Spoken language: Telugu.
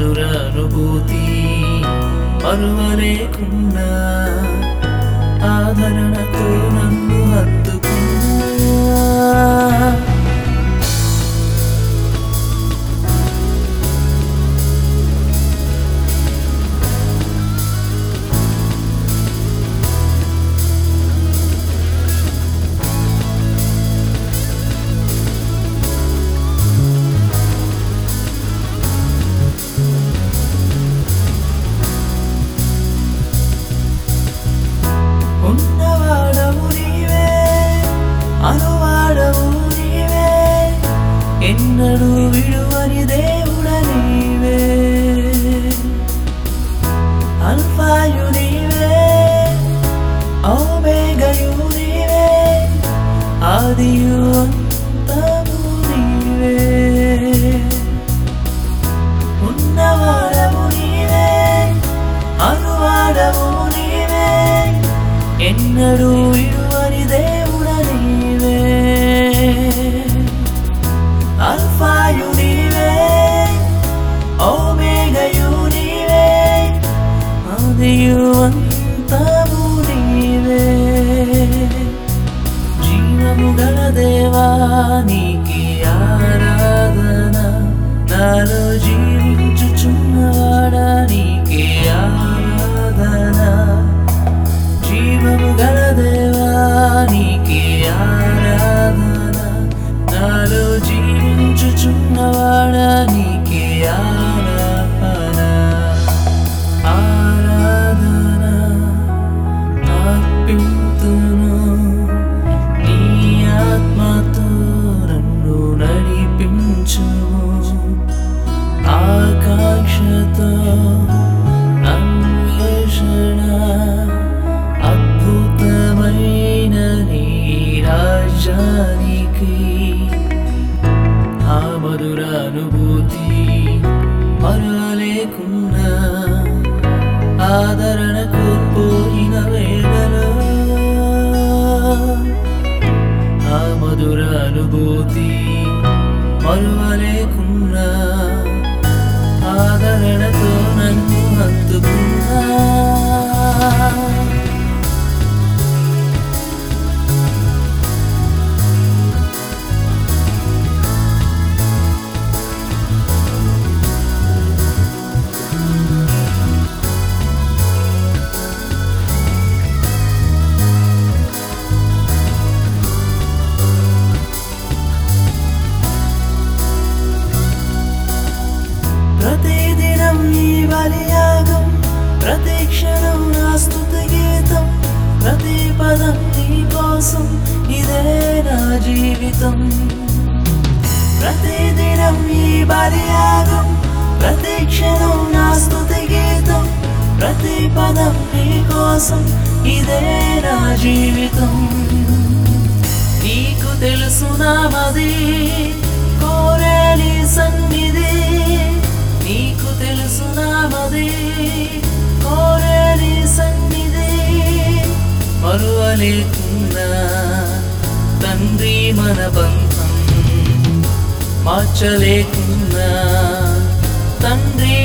మధుర అనుభూతి పరువలేకున్నా ఆదరణతో నన్ను హత్తుకున్నా ఉన్నవాడవు నీవే అనువాడవు నీవే ఎన్నడూ విడువని దేవుడ నీవే అల్ఫాయు నీవే ఓమేగయు నీవే ఆదియు అంతము నీవే ఉన్నవాడవు నీవే అనువాడవు నీవే ఎన్నడూ విడువని దేవుడ నీవే అల్ఫాయు నీవే ఓమేగయు నీవే ఆదియు అంతము నీవే జీవము గల దేవా నీకి ఆరాధన నాలో జీవించుచున్నవాడా నీకే ఆరాధన జీవము గల దేవా నీకే ఆరాధన నాలో జీవించుచున్నవాడా నీకే ఆరాధన ఆరాధన అర్పింతును నీ ఆత్మతో నన్ను నడిపించుము ఆకాంక్షతో అన్వేషణ అద్భుతమైన నీ రాజ్యానికి ఆ మధుర అనుభూతి మరలేకున్నా ఆదరణ కోల్పోయిన వేళలో ఆ మధుర అనుభూతి మరువలేకున్నా ఆదరణతో నన్ను హత్తుకున్నా ప్రతిదినం ఈ బలియాగం ప్రతి క్షణం నా స్తుతి గీతం ప్రతి పదం నీ కోసం ఇదే నా జీవితం ప్రతిదినం ఈ బలియాగం ప్రతి క్షణం నా స్తుతి గీతం ప్రతి పదం నీ కోసం ఇదే నా జీవితం నీకు తెలుసు నామది కోరే నీ సన్నిధి నీకు తెలుసు నామది కోరే నీ సన్నిధి మరువలేకున్నా తండ్రి మన బంధం మార్చలేకున్నా తండ్రి